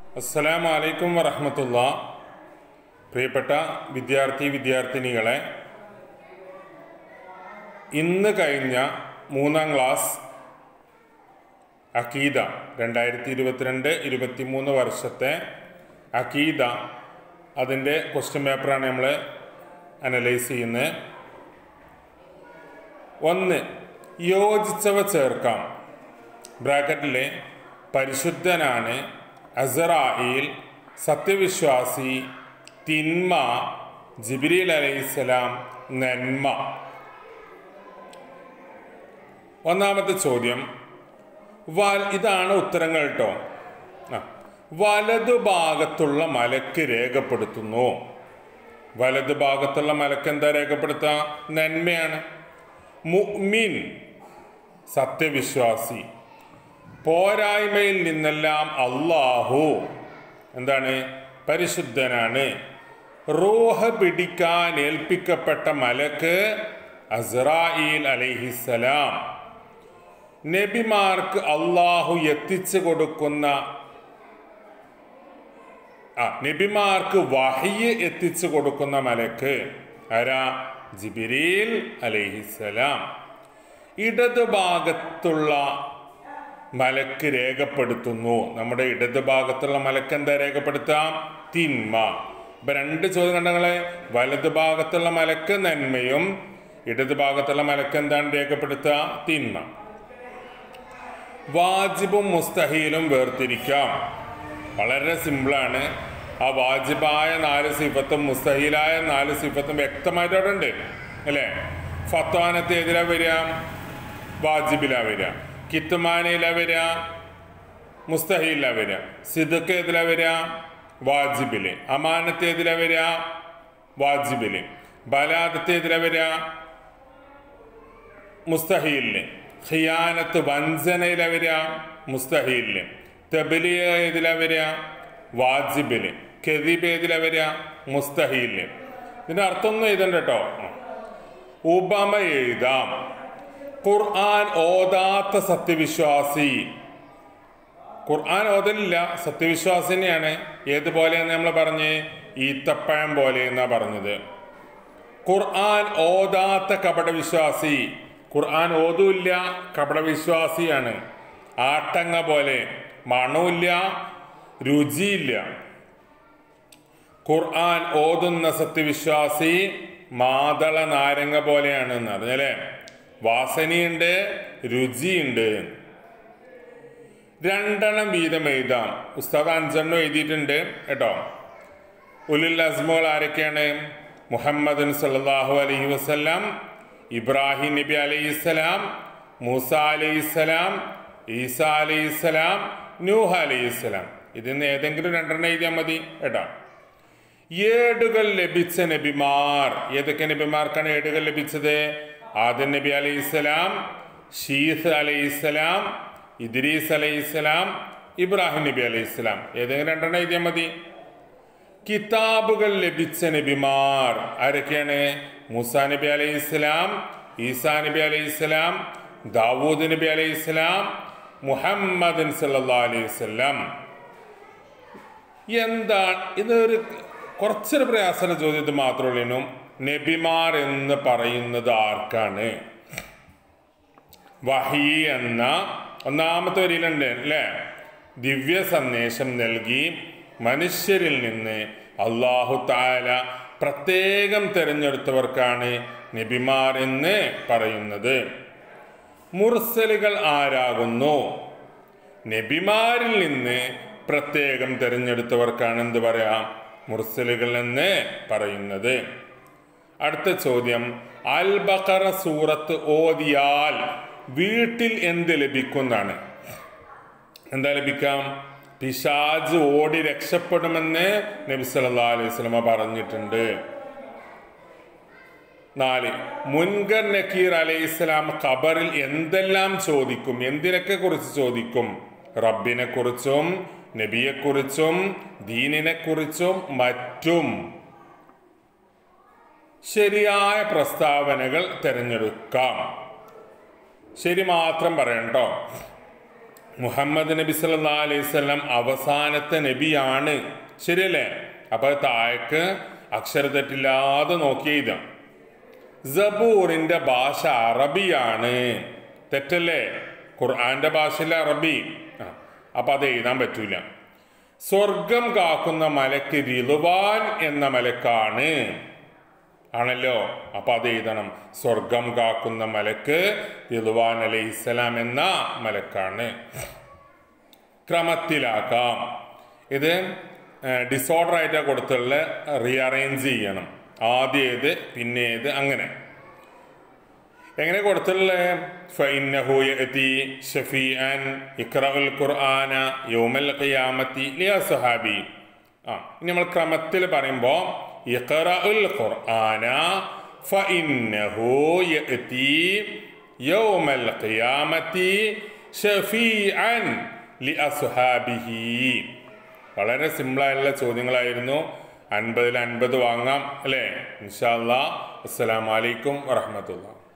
അസ്സലാമു അലൈക്കും വറഹമത്തുള്ള പ്രിയപ്പെട്ട വിദ്യാർത്ഥി വിദ്യാർത്ഥിനികളെ ഇന്ന് കഴിഞ്ഞ മൂന്നാം ക്ലാസ് അക്കീദ രണ്ടായിരത്തി ഇരുപത്തിരണ്ട് ഇരുപത്തിമൂന്ന് വർഷത്തെ അക്കീദ അതിൻ്റെ ക്വസ്റ്റ്യൻ പേപ്പറാണ് നമ്മൾ അനലൈസ് ചെയ്യുന്നത് ഒന്ന് യോജിച്ചവ ചേർക്കാം ബ്രാക്കറ്റിലെ പരിശുദ്ധനാണ് അസറായിൽ സത്യവിശ്വാസി തിന്മ ജിബിരിൽ അലൈഹിസ്സലാം നന്മ ഒന്നാമത്തെ ചോദ്യം വൽ ഇതാണ് ഉത്തരങ്ങൾ കേട്ടോ ആ വലതുഭാഗത്തുള്ള മലക്ക് രേഖപ്പെടുത്തുന്നു വലതുഭാഗത്തുള്ള മലക്ക് എന്താ രേഖപ്പെടുത്തുക നന്മയാണ് മുഅ്മിൻ സത്യവിശ്വാസി പോരായ്മയിൽ നിന്നെല്ലാം അള്ളാഹു എന്താണ് പരിശുദ്ധനാണ് റൂഹ പിടിക്കാൻ ഏൽപ്പിക്കപ്പെട്ട മലക്ക് അസ്രായിൽ അലൈഹിസലാം നബിമാർക്ക് അള്ളാഹു എത്തിച്ചു കൊടുക്കുന്ന ആ നബിമാർക്ക് വഹിയ് എത്തിച്ചു കൊടുക്കുന്ന മലക്ക് ആരാ ജിബിരീൽ അലൈഹിസലാം ഇടത് ഭാഗത്തുള്ള മലക്ക് രേഖപ്പെടുത്തുന്നു നമ്മുടെ ഇടത് ഭാഗത്തുള്ള മലക്ക് എന്താ രേഖപ്പെടുത്താം തിന്മ ഇപ്പൊ രണ്ട് ചോദ്യം കണ്ടങ്ങളെ വലത് ഭാഗത്തുള്ള മലക്ക് നന്മയും ഇടത് ഭാഗത്തുള്ള മലക്ക് എന്താണ് രേഖപ്പെടുത്തുക തിന്മ വാജിബും മുസ്തഹീലും വേർതിരിക്കാം വളരെ സിമ്പിളാണ് ആ വാജിബായ നാല് സിഫത്തും മുസ്തഹീലായ നാല് സിഫത്തും വ്യക്തമായിട്ട് അവിടെ ഉണ്ട് അല്ലേ ഫത്വാനത്ത് ഏതിലാ വരിക വാജിബിലാ വരിക കിത്തുമാനയിലാ വരിക മുസ്തഹീലാ വരിക സിദുക്ക് ഏതിലാ വരിക വാജിബില് അമാനത്ത് ഏതിലാ വരിക വാജിബില് ബലാദത്ത് ഏതിലാ വരിക മുസ്തഹീലിന് ഖിയാനത്ത് വഞ്ചനയിലാ വരിക മുസ്തഹീലിന് തെബലിയ ഏതിലാ വരിക വാജിബില് കെതിബ് ഏതിലാ വരിക മുസ്തഹീലിന് ഇതിന്റെ അർത്ഥമൊന്നും എഴുതണ്ട കേട്ടോ ഉപമ എഴുതാം ഖുർആൻ ഓതാത്ത സത്യവിശ്വാസി ഖുർആൻ ഓതലില്ല സത്യവിശ്വാസി തന്നെയാണ് ഏതുപോലെയെന്ന് നമ്മൾ പറഞ്ഞ് ഈത്തപ്പഴം പോലെ എന്നാ പറഞ്ഞത് ഖുർആൻ ഓതാത്ത കപടവിശ്വാസി ഖുർആൻ ഓതൂല്ല കപടവിശ്വാസിയാണ് ആട്ടങ്ങ പോലെ മണമില്ല രുചിയില്ല ഖുർആൻ ഓതുന്ന സത്യവിശ്വാസി മാതള നാരങ്ങ പോലെയാണ് എന്ന് പറഞ്ഞല്ലേ വാസനയുണ്ട് രുചിയുണ്ട് രണ്ടെണ്ണം വീതം എഴുതാം ഉസ്താദ് അഞ്ചെണ്ണം എഴുതിയിട്ടുണ്ട് കേട്ടോ ഉലുൽ അസ്മുകൾ ആരൊക്കെയാണ് മുഹമ്മദ് സല്ലാഹു അലൈഹി വസ്ലാം ഇബ്രാഹിം നബി അലൈഹിസ്സലാം മൂസ അലൈഹിസ്സലാം ഈസ അലൈഹിസ്സലാം നൂഹ അലൈഹിസ്സലാം ഇതിൽ നിന്ന് ഏതെങ്കിലും രണ്ടെണ്ണം എഴുതിയാൽ മതി കേട്ടോ ഏടുകൾ ലഭിച്ച നബിമാർ ഏതൊക്കെ നബിമാർക്കാണ് ഏടുകൾ ലഭിച്ചത് ആദൻ നബി അലൈഹിസ്സലാം ഷീസ് അലൈഹിസ്സലാം ഇദ്രീസ് അലൈഹിസ്സലാം ഇബ്രാഹിം നബി അലൈഹിസ്സലാം ഏതെങ്കിലും രണ്ടെണ്ണം എഴുതിയാൽ മതി കിതാബുകൾ ലഭിച്ച നബിമാർ ആരൊക്കെയാണ് മൂസ നബി അലൈഹിസ്സലാം ഈസാ നബി അലൈഹിസ്സലാം ദാവൂദ് നബി അലൈഹിസ്സലാം മുഹമ്മദ് സല്ലാ അലൈഹിസ്സലാം എന്താണ് ഇതൊരു കുറച്ചൊരു പ്രയാസന ചോദ്യത്തിൽ മാത്രമേ ഉള്ളൂ നബിമാർ എന്ന് പറയുന്നത് ആർക്കാണ് വഹി എന്ന ഒന്നാമത്തെ വരിയിലുണ്ട് അല്ലേ ദിവ്യ സന്ദേശം നൽകി മനുഷ്യരിൽ നിന്ന് അള്ളാഹു താല പ്രത്യേകം തിരഞ്ഞെടുത്തവർക്കാണ് നബിമാർ എന്ന് പറയുന്നത് മുർസലുകൾ ആരാകുന്നു നബിമാരിൽ നിന്ന് പ്രത്യേകം തിരഞ്ഞെടുത്തവർക്കാണ് എന്ത് പറയാം മുർസലുകൾ എന്ന് പറയുന്നത് അടുത്ത ചോദ്യം അൽ ബക്കറ സൂറത്ത് ഓതിയാൽ വീട്ടിൽ എന്ത് ലഭിക്കുന്നതാണ് എന്താ ലഭിക്കാം പിശാജ് ഓടി രക്ഷപ്പെടുമെന്ന് നബി സല്ലാ അലൈഹി സ്വലമ പറഞ്ഞിട്ടുണ്ട് നാല് മുൻകർ നക്കീർ അലൈഹിസ്സലാം ഖബറിൽ എന്തെല്ലാം ചോദിക്കും എന്തിനൊക്കെ കുറിച്ച് ചോദിക്കും റബ്ബിനെ കുറിച്ചും നബിയെക്കുറിച്ചും ദീനിനെ കുറിച്ചും മറ്റും ശരിയായ പ്രസ്താവനകൾ തിരഞ്ഞെടുക്കാം ശരി മാത്രം പറയണം കേട്ടോ മുഹമ്മദ് നബി സല്ലാ അലൈഹി സ്വലം അവസാനത്തെ നബിയാണ് ശരിയല്ലേ അപ്പൊ താഴേക്ക് അക്ഷരതെറ്റില്ലാതെ നോക്കി എഴുതാം സബൂറിന്റെ ഭാഷ അറബിയാണ് തെറ്റല്ലേ ഖുർആന്റെ ഭാഷയിലെ അറബി ആ അപ്പൊ അത് എഴുതാൻ പറ്റൂല സ്വർഗം കാക്കുന്ന മലക്ക് റിലുവാൻ എന്ന മലക്കാണ് ആണല്ലോ അപ്പൊ അത് എഴുതണം സ്വർഗം കാക്കുന്ന മലക്ക് റിലുവാൻ അലൈഹിസ്സലാം എന്ന മലക്കാണ് ക്രമത്തിലാക്കാം ഇത് ഡിസോർഡർ ആയിട്ടാണ് കൊടുത്തുള്ള റീഅറേഞ്ച് ചെയ്യണം ആദ്യം ഏത് പിന്നെ ഏത് അങ്ങനെ എങ്ങനെ കൊടുത്തുള്ള ഫഇന്നഹു യഅതി ഷഫീഅൻ ഇഖ്റഉൽ ഖുർആന യൗമൽ ഖിയാമത്തി ലിയ സഹാബി ആ ഇനി നമ്മൾ ക്രമത്തിൽ പറയുമ്പോൾ ഇഖ്റഉൽ ഖുർആന ഫഇന്നഹു യഅതി യൗമൽ ഖിയാമത്തി ഷഫീഅൻ ലി അസ്ഹാബിഹി വളരെ സിമ്പിളായിട്ടുള്ള ചോദ്യങ്ങളായിരുന്നു അൻപതിൽ അൻപത് വാങ്ങാം അല്ലേ ഇൻഷാ അല്ലാ അസ്സലാമലൈക്കും വറഹമത്തുള്ള